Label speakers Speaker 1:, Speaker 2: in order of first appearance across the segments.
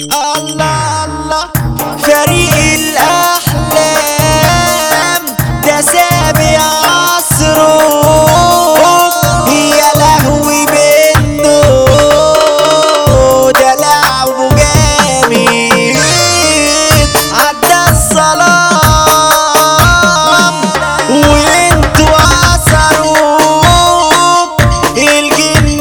Speaker 1: الله الله فريق الأحلام ده سابع عصره يا لهوي منه ده لعبه جامد عدى الظلام وانتوا عصروا الجن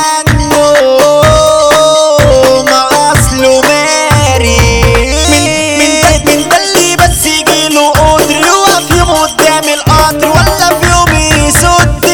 Speaker 1: جنوا مع اصله ماري من من ده من ده اللي بس يجيله قدر يقف يوم قدام القطر ولا في يوم يسد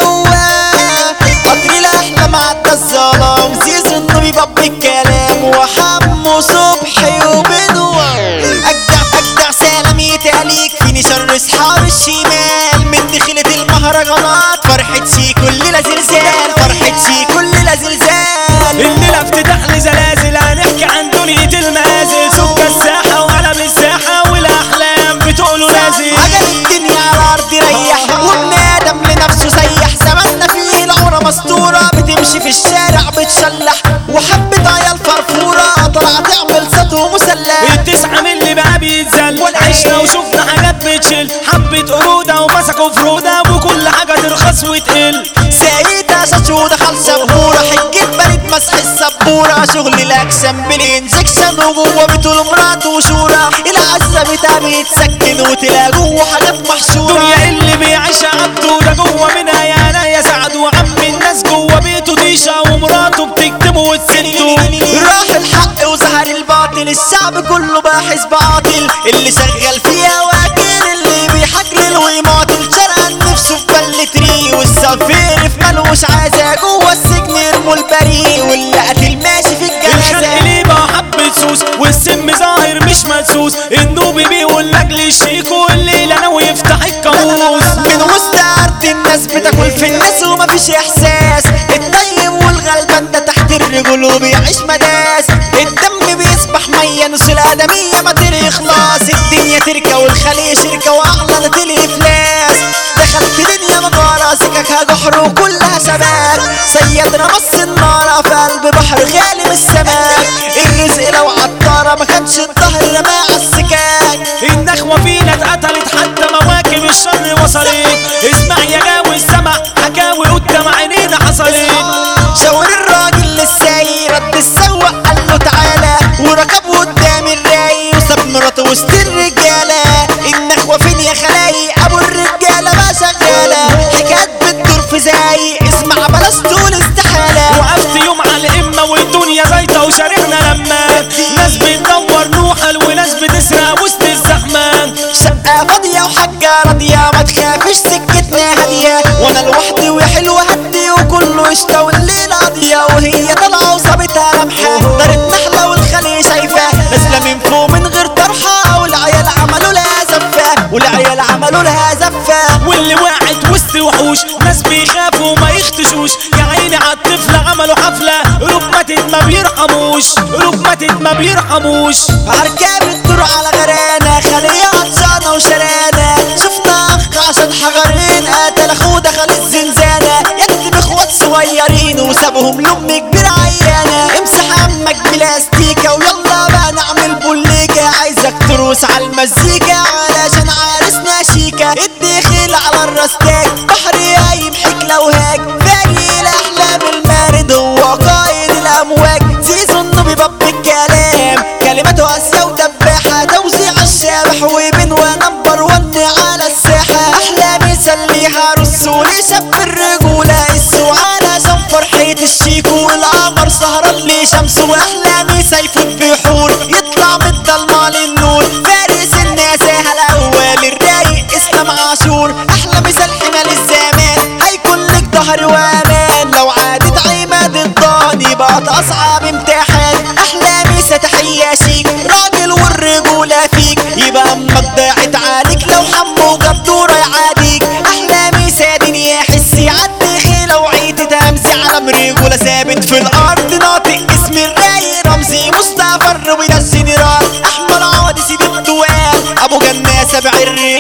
Speaker 1: نواه قطر الاحلام عدى الظلام زيزو انه بيبقى بالكلام وحمو صبحي وبنوة اجدع اجدع سلام يتقاليك فيني شر اصحاب الشمال من دخلة المهرجانات فرحة شي كل لا زلزال فرحة شي كل لا زلزال
Speaker 2: الليلة افتتاح لزلازل هنحكي عن دنيا المنازل سك الساحة وعلم الساحة والأحلام بتقولوا نازل
Speaker 1: عجل الدنيا على الارض ريح وابن ادم لنفسه سيح زماننا فيه العورة مستورة بتمشي في الشارع بتشلح وحبة عيال فرفورة طلع تعمل سطو مسلح
Speaker 2: التسعة من اللي بقى بيتزل عشنا وشفنا حاجات بتشل حبة قرودة ومسكوا فرودة وكل حاجة ترخص وتقل
Speaker 1: سيدة شاشو دخل سبورة حجة بنت مسح السبورة شغل الاكشن بالانجكشن وجوه بيته مراته وشورى العزة بتاع بيتسكن وتلاقي جوه حاجات محشورة
Speaker 2: دنيا اللي بيعيشها عبده ده جوه منها يا انا يا سعد وعم الناس جوه بيته ديشة ومراته بتكتمه وتسده
Speaker 1: راح الحق وظهر الباطل الشعب كله باحث باطل اللي شغال فيها واكل اللي بيحجلل ويماطل شرقان نفسه في بلة ري والصفير في ملوش عازة جوه السجن يرموا البريء واللي قتل ماشي في
Speaker 2: الخلق
Speaker 1: الجنازة
Speaker 2: ليه بقى حبة سوس والسم ظاهر مش مدسوس النوبي بيقول لاجل الشيك والليلة ناوي يفتح الكابوس
Speaker 1: من وسط ارض الناس بتاكل في الناس ومفيش احساس الطيب والغلبان ده تحت الرجل وبيعيش مداس الدم بيصبح ميه نص الادميه ما تري خلاص الدنيا تركه والخليه شركه واعلنت الافلاس دخلت دنيا مغاره سككها جحر وكلها شباب صياد رمص النار في قلب بحر غالي من السماك الرزق لو عطاره ما كانش الظهر رماه على السكاك
Speaker 2: النخوة فينا اتقتلت حتى مواكب الشر وصلت اسمع يا جاوي السمع حكاوي قدام عينينا حصلت
Speaker 1: شاور الراجل للسايق رد السواق قال له تعالى وركب قدام الراي وساب مراته وسط الرجاله النخوه فين يا خلايق ابو الرجاله ما شغاله حكايات بتدور في زايق اسمع بلاش تقول استحاله
Speaker 2: وقفت يوم على الإمة والدنيا زيطة وشارعنا لما ناس بتدور نوحل وناس بتسرق وسط الزحمة
Speaker 1: شقه فاضيه وحاجه راضيه ما تخافش سكتنا هاديه وانا لوحدي وحلوه هدي وكله قشطه والليل قاضيه وهي طالعه وصابتها لمحه دارت نحله والخليه شايفاه نازله من فوق من غير طرحه والعيال عملوا لها زفه والعيال عملوا لها زفه
Speaker 2: واللي وقعت وسط وحوش ناس بيخافوا وما يختشوش يا عيني عالطفلة عملوا حفلة قلوب ماتت ما بيرحموش قلوب ماتت ما بيرحموش
Speaker 1: عركاب الدور على غرانة خلية عطشانة وشرانة شفنا أخ عشان حجرين قتل أخوه دخل الزنزانة يكتب إخوات صغيرين وسابهم لأم كبيرة عيانة امسح عمك بلاستيكة ويلا بقى نعمل بوليكة عايزك تروس على المزيكا علشان عارسنا شيكة الدخيل على الراستاك بحر قايم حكلة وهاج باقي الأحلام المارد هو قائد الأمواج زيزو النبي باب الكلام كلماته قاسية ودباحة توزيع الشبح وبن ونمبر ون على الساحة أحلامي سليها رسولي شاب الرجولة السو علشان فرحة الشيكو والقمر سهران لي شمسه وأحلامي سيف البحور يطلع من الضلمة للنور فارس الناس الأول الرايق اسلام عاشور أحلى مثال حمال الزمان هيكون لك ظهر وأمان لو عادت عماد الضاني بقت أصعب امتحان أحلامي ستحية شيك راجل والرجولة فيك يبقى أمك ضاعت عليك لو حمو جاب دوره يعاديك أحلامي سادن يا حسي عدي خيلة وعيت همزي على رجولة ثابت في الأرض ناطق اسم الرايق رمزي مصطفى الروي ده الجنرال أحمد عوضي سيد الدوال أبو جنة سبع الرجال